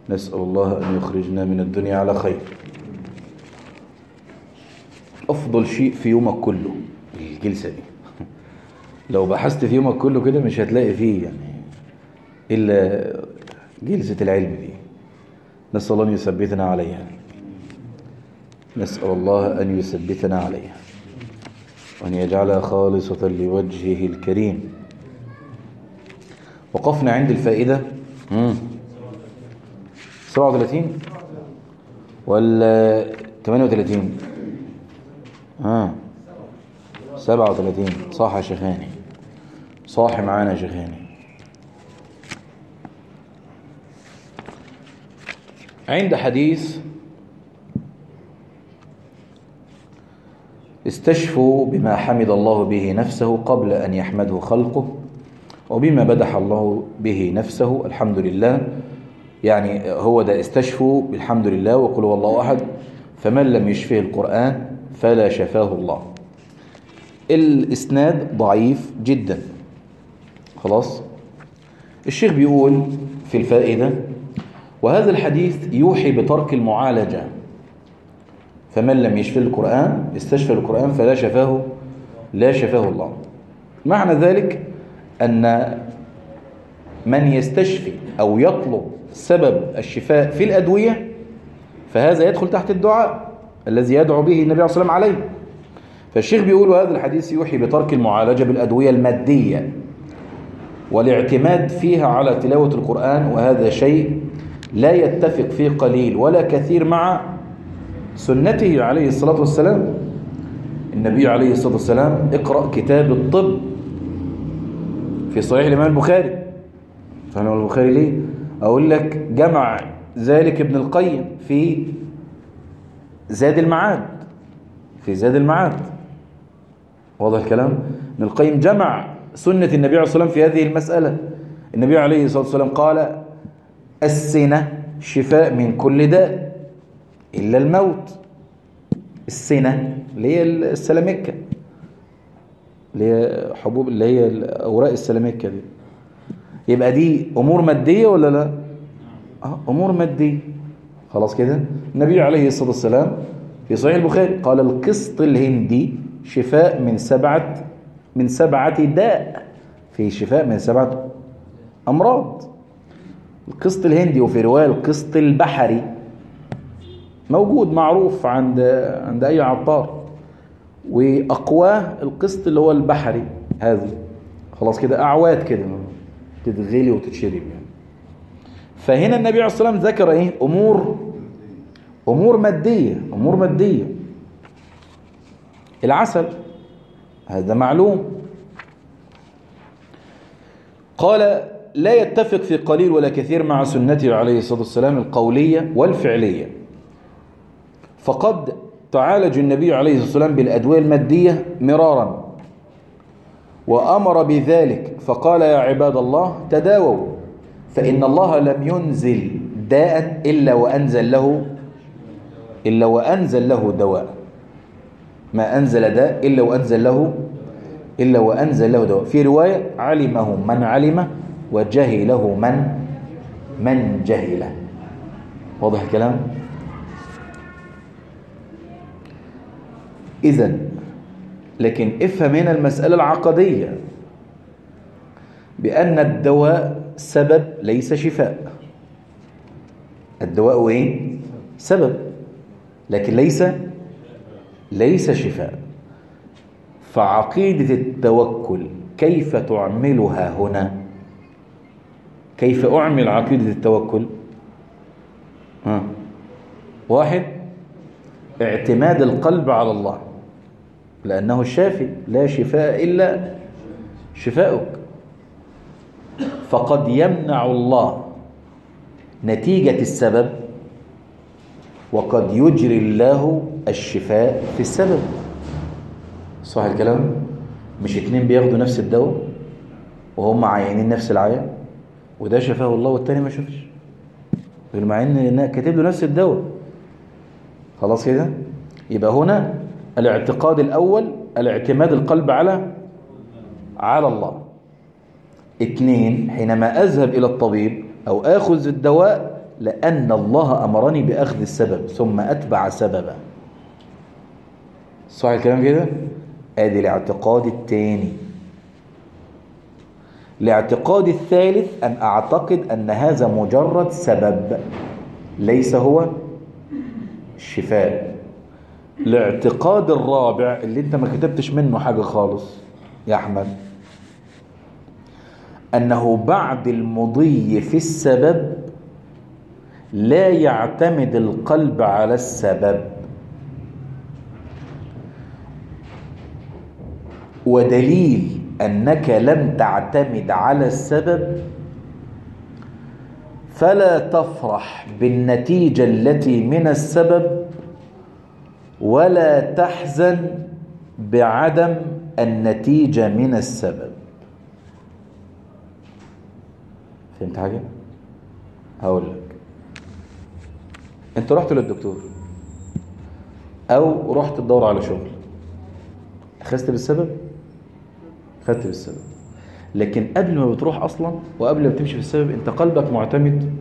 نسأل الله أن يخرجنا من الدنيا على خير أفضل شيء في يومك كله الجلسة دي لو بحثت في يومك كله كده مش هتلاقي فيه يعني إلا جلسة العلم دي نسأل الله أن يثبتنا عليها نسأل الله أن يثبتنا عليها وأن يجعلها خالصة لوجهه الكريم وقفنا عند الفائدة مم. 37 ولا 38 اه 37 صح يا شيخاني صاح معانا يا شيخاني عند حديث استشفوا بما حمد الله به نفسه قبل أن يحمده خلقه وبما بدح الله به نفسه الحمد لله يعني هو ده استشفوا بالحمد لله وقلوا والله أحد فمن لم يشفه القرآن فلا شفاه الله الإسناد ضعيف جدا خلاص الشيخ بيقول في الفائدة وهذا الحديث يوحي بترك المعالجة فمن لم يشفي القرآن استشفى القرآن فلا شفاه لا شفاه الله معنى ذلك أن من يستشفي أو يطلب سبب الشفاء في الأدوية فهذا يدخل تحت الدعاء الذي يدعو به النبي عليه الصلاة والسلام عليه فالشيخ بيقول هذا الحديث يوحي بترك المعالجة بالأدوية المادية والاعتماد فيها على تلاوة القرآن وهذا شيء لا يتفق فيه قليل ولا كثير مع سنته عليه الصلاة والسلام النبي عليه الصلاة والسلام اقرأ كتاب الطب في صحيح الإمام البخاري فهم البخاري ليه أقول لك جمع ذلك ابن القيم في زاد المعاد في زاد المعاد واضح الكلام ابن القيم جمع سنة النبي عليه الصلاة والسلام في هذه المسألة النبي عليه الصلاة والسلام قال السنة شفاء من كل داء إلا الموت السنة اللي هي السلامكة اللي هي حبوب اللي هي أوراق السلامكة دي يبقى دي أمور مادية ولا لا آه أمور مادية خلاص كده النبي عليه الصلاة والسلام في صحيح البخاري قال القسط الهندي شفاء من سبعة من سبعة داء في شفاء من سبعة أمراض القسط الهندي وفي رواية القسط البحري موجود معروف عند عند أي عطار وأقواه القسط اللي هو البحري هذا خلاص كده أعواد كده تتغلي وتتشرب يعني فهنا النبي عليه الصلاة والسلام ذكر إيه أمور أمور مادية أمور مادية العسل هذا معلوم قال لا يتفق في قليل ولا كثير مع سنته عليه الصلاة والسلام القولية والفعلية فقد تعالج النبي عليه الصلاة والسلام بالأدوية المادية مرارا وأمر بذلك فقال يا عباد الله تداووا فإن الله لم ينزل داء إلا وأنزل له إلا وأنزل له دواء ما أنزل داء إلا وأنزل له إلا وأنزل له دواء في رواية علمه من علم وجهله من من جهله واضح الكلام إذا لكن افهم هنا المسألة العقدية بأن الدواء سبب ليس شفاء الدواء ايه سبب لكن ليس ليس شفاء فعقيدة التوكل كيف تعملها هنا كيف أعمل عقيدة التوكل ها. واحد اعتماد القلب على الله لأنه الشافي لا شفاء إلا شفاؤك فقد يمنع الله نتيجة السبب وقد يجري الله الشفاء في السبب صح الكلام مش اتنين بياخدوا نفس الدواء وهم عاينين نفس العيان وده شفاه الله والتاني ما شافش غير مع ان كاتب له نفس الدواء خلاص كده يبقى هنا الاعتقاد الاول الاعتماد القلب على على الله اثنين حينما اذهب الى الطبيب او اخذ الدواء لأن الله أمرني بأخذ السبب ثم أتبع سببا صح الكلام كده ادي الاعتقاد الثاني الاعتقاد الثالث أن أعتقد أن هذا مجرد سبب ليس هو الشفاء الاعتقاد الرابع اللي انت ما كتبتش منه حاجة خالص يا أحمد أنه بعد المضي في السبب لا يعتمد القلب على السبب ودليل أنك لم تعتمد على السبب فلا تفرح بالنتيجة التي من السبب ولا تحزن بعدم النتيجة من السبب فهمت حاجة؟ هقول لك انت رحت للدكتور او رحت تدور على شغل اخذت بالسبب خدت بالسبب لكن قبل ما بتروح اصلا وقبل ما بتمشي في السبب انت قلبك معتمد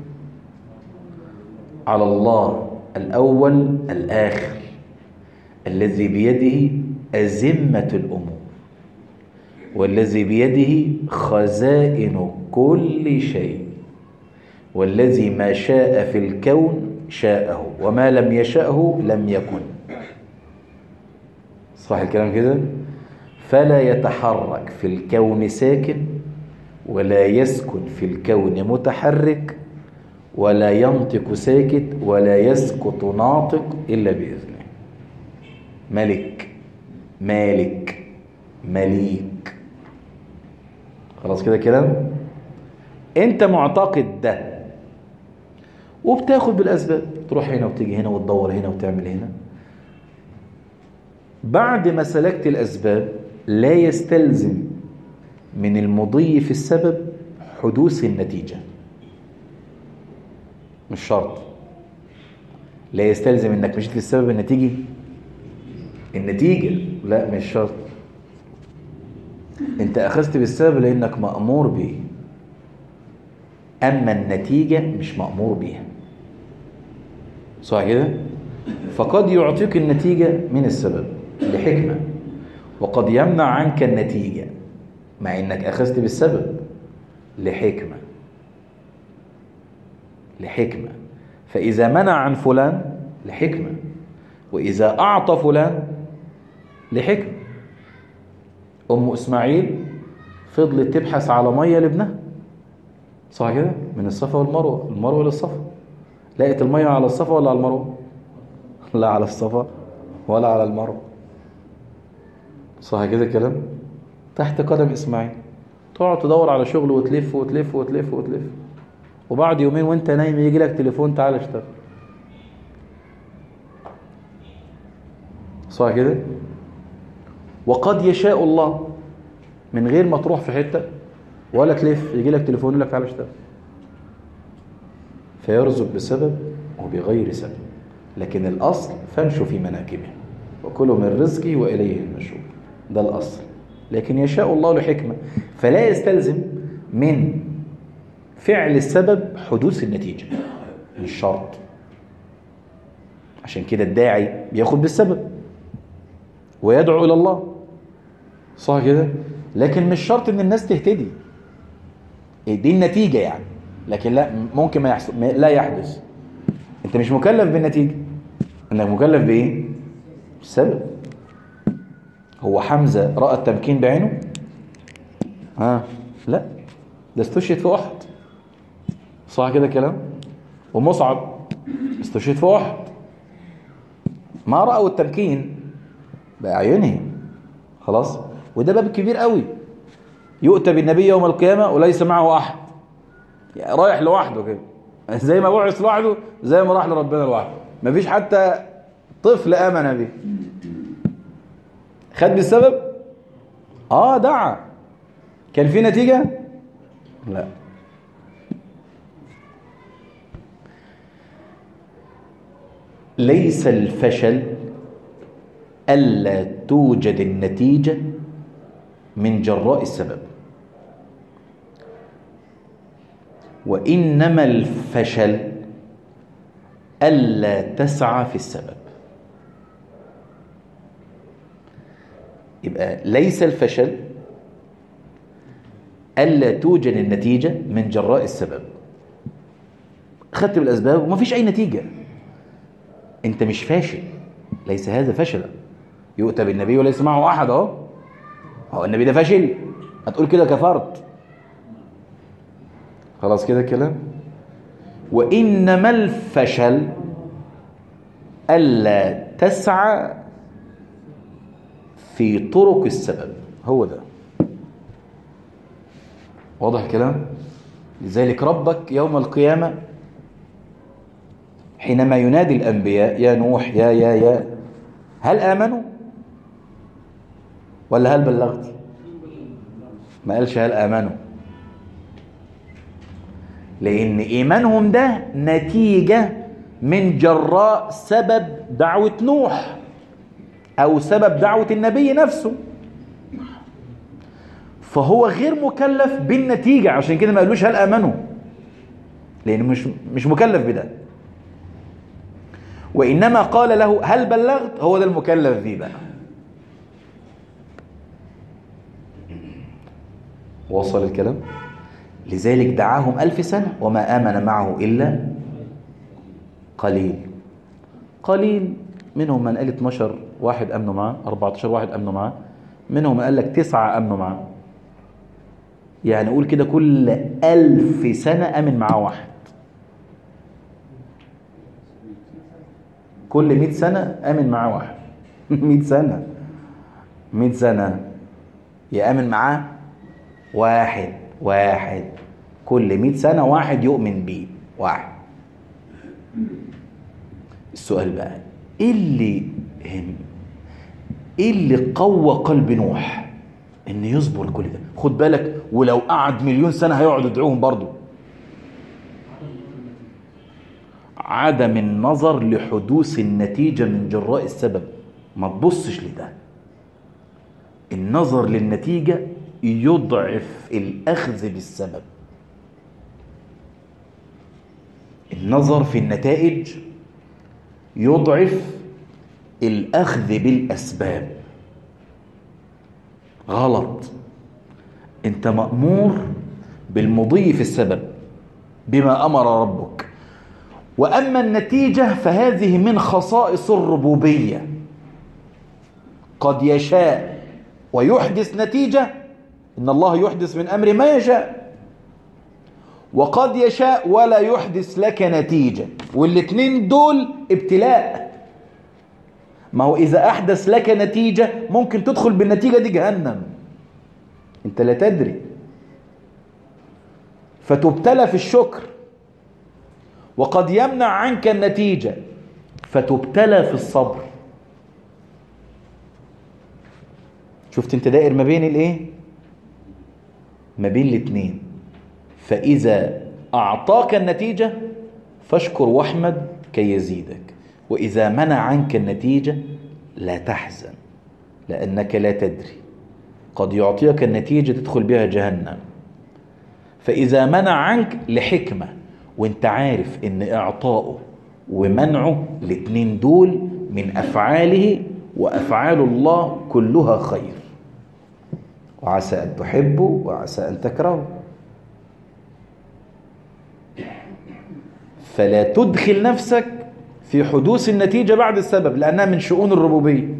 على الله الاول الاخر الذي بيده ازمه الامور والذي بيده خزائن كل شيء والذي ما شاء في الكون شاءه وما لم يشأه لم يكن صح الكلام كده فلا يتحرك في الكون ساكن ولا يسكن في الكون متحرك ولا ينطق ساكت ولا يسكت ناطق إلا بإذنه ملك مالك مليك خلاص كده كلام انت معتقد ده وبتاخد بالاسباب تروح هنا وتيجي هنا وتدور هنا وتعمل هنا بعد ما سلكت الاسباب لا يستلزم من المضي في السبب حدوث النتيجه مش شرط لا يستلزم انك مشيت في السبب النتيجه النتيجه لا مش شرط انت اخذت بالسبب لانك مامور به اما النتيجه مش مامور بيها صح كده فقد يعطيك النتيجه من السبب لحكمه وقد يمنع عنك النتيجه مع انك اخذت بالسبب لحكمه لحكمه فاذا منع عن فلان لحكمه واذا اعطى فلان لحكمه ام اسماعيل فضلت تبحث على ميه لابنها صح كده من الصفا والمروه المروه للصفا لقيت الميه على الصفا ولا على المروه لا على الصفا ولا على المروه صح كده الكلام تحت قدم اسماعيل تقعد تدور على شغل وتلف وتلف وتلف وتلف وبعد يومين وانت نايم يجي لك تليفون تعالى اشتغل صح كده وقد يشاء الله من غير ما تروح في حته ولا تلف يجي لك تليفون يقول لك تعالى اشتغل فيرزق بسبب وبغير سبب لكن الاصل فامشوا في مناكبه وكلوا من رزقه واليه النشور ده الاصل لكن يشاء الله لحكمه فلا يستلزم من فعل السبب حدوث النتيجه مش شرط عشان كده الداعي بياخد بالسبب ويدعو الى الله صح كده لكن مش شرط ان الناس تهتدي دي النتيجة يعني لكن لا ممكن ما يحصل لا يحدث انت مش مكلف بالنتيجة انك مكلف بايه السبب هو حمزة رأى التمكين بعينه ها لا ده استشهد في احد صح كده كلام ومصعب استشهد في احد ما رأوا التمكين بأعينهم خلاص وده باب كبير قوي يؤتى بالنبي يوم القيامة وليس معه أحد يعني رايح لوحده كده زي ما بعث لوحده زي ما راح لربنا لوحده مفيش حتى طفل آمن به خد بالسبب اه دعا كان في نتيجة لا ليس الفشل ألا توجد النتيجة من جراء السبب وإنما الفشل ألا تسعى في السبب يبقى ليس الفشل ألا توجد النتيجة من جراء السبب خدت بالأسباب وما فيش أي نتيجة أنت مش فاشل ليس هذا فشلا يؤتى بالنبي وليس معه أحد أهو هو النبي ده فاشل هتقول كده كفرت خلاص كده الكلام وإنما الفشل ألا تسعى في طرق السبب هو ده واضح الكلام لذلك ربك يوم القيامة حينما ينادي الأنبياء يا نوح يا يا يا هل آمنوا ولا هل بلغت ما قالش هل آمنوا لأن إيمانهم ده نتيجة من جراء سبب دعوة نوح أو سبب دعوة النبي نفسه فهو غير مكلف بالنتيجة عشان كده ما قالوش هل آمنوا لأنه مش مش مكلف بده وإنما قال له هل بلغت هو ده المكلف بيه بقى وصل الكلام لذلك دعاهم ألف سنة وما آمن معه إلا قليل قليل منهم من قال 12 واحد أمنوا معاه 14 واحد أمنوا معاه منهم من قال لك تسعة أمنوا معاه يعني قول كده كل ألف سنة أمن معاه واحد كل مئة سنة أمن معاه واحد مئة سنة مئة سنة يأمن معاه واحد واحد كل مئة سنة واحد يؤمن بيه واحد السؤال بقى ايه اللي ايه اللي قوى قلب نوح ان يصبر كل ده خد بالك ولو قعد مليون سنة هيقعد يدعوهم برضه عدم النظر لحدوث النتيجة من جراء السبب ما تبصش لده النظر للنتيجة يضعف الأخذ بالسبب النظر في النتائج يضعف الأخذ بالأسباب غلط أنت مأمور بالمضي في السبب بما أمر ربك وأما النتيجة فهذه من خصائص الربوبية قد يشاء ويحدث نتيجة إن الله يحدث من أمر ما يشاء وقد يشاء ولا يحدث لك نتيجة والاثنين دول ابتلاء ما هو إذا أحدث لك نتيجة ممكن تدخل بالنتيجة دي جهنم أنت لا تدري فتبتلى في الشكر وقد يمنع عنك النتيجة فتبتلى في الصبر شفت انت دائر ما بين الايه ما بين الاثنين فإذا أعطاك النتيجة فاشكر واحمد كي يزيدك وإذا منع عنك النتيجة لا تحزن لأنك لا تدري قد يعطيك النتيجة تدخل بها جهنم فإذا منع عنك لحكمة وانت عارف ان اعطائه ومنعه الاتنين دول من افعاله وافعال الله كلها خير وعسى ان تحبوا وعسى ان تكرهوا فلا تدخل نفسك في حدوث النتيجة بعد السبب لأنها من شؤون الربوبية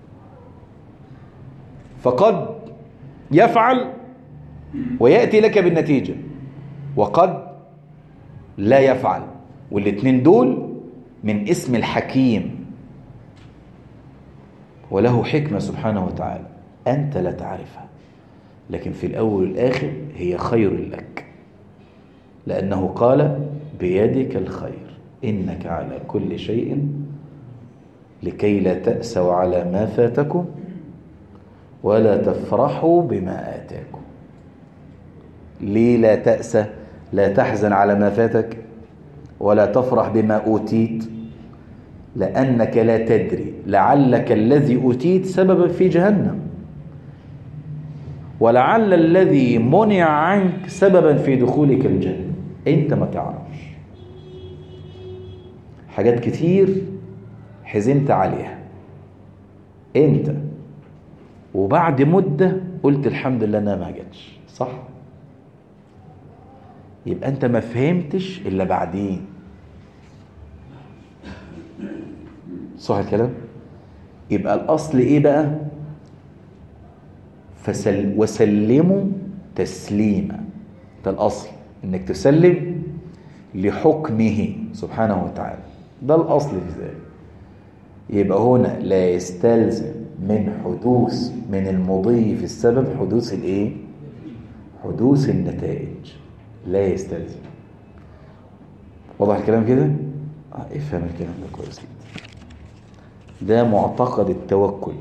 فقد يفعل ويأتي لك بالنتيجة وقد لا يفعل والاثنين دول من اسم الحكيم وله حكمة سبحانه وتعالى أنت لا تعرفها لكن في الأول والآخر هي خير لك لأنه قال بيدك الخير إنك على كل شيء لكي لا تأسوا على ما فاتكم ولا تفرحوا بما آتاكم ليه لا تأسى لا تحزن على ما فاتك ولا تفرح بما أوتيت لأنك لا تدري لعلك الذي أوتيت سببا في جهنم ولعل الذي منع عنك سببا في دخولك الجنة انت ما تعرفش حاجات كتير حزنت عليها انت وبعد مدة قلت الحمد لله انها ما جاتش صح يبقى انت ما فهمتش الا بعدين صح الكلام يبقى الاصل ايه بقى فسل وسلموا تسليما ده الاصل انك تسلم لحكمه سبحانه وتعالى ده الاصل في ذلك يبقى هنا لا يستلزم من حدوث من المضي في السبب حدوث الايه حدوث النتائج لا يستلزم واضح الكلام كده اه افهم الكلام ده كويس جدا ده معتقد التوكل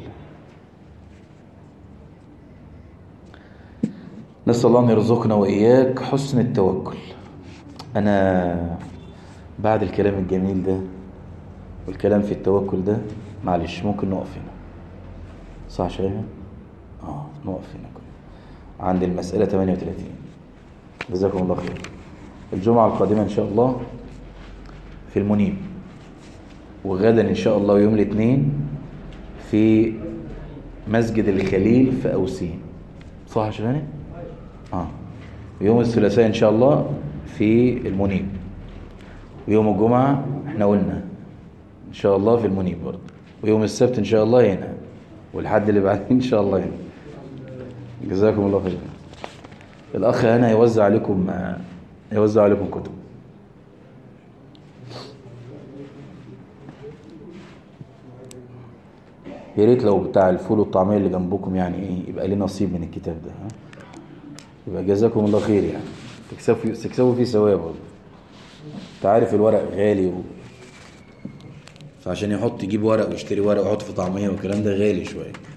نسأل الله أن يرزقنا وإياك حسن التوكل أنا بعد الكلام الجميل ده والكلام في التوكل ده معلش ممكن نقف هنا صح شايفة؟ اه نقف هنا كده عند المسألة 38 جزاكم الله خير الجمعة القادمة إن شاء الله في المنيب وغدا إن شاء الله يوم الاثنين في مسجد الخليل في أوسين صح يا شباني؟ اه ويوم الثلاثاء إن شاء الله في المنيب ويوم الجمعة احنا قلنا إن شاء الله في المنيب برضه ويوم السبت إن شاء الله هنا والحد اللي بعدين إن شاء الله هنا جزاكم الله خير الأخ هنا هيوزع عليكم يوزع عليكم كتب يا ريت لو بتاع الفول والطعمية اللي جنبكم يعني ايه يبقى ليه نصيب من الكتاب ده ها يبقى جزاكم الله خير يعني تكسبوا تكسبوا فيه ثواب برضه انت عارف الورق غالي و... فعشان يحط يجيب ورق ويشتري ورق ويحط في طعمية والكلام ده غالي شوية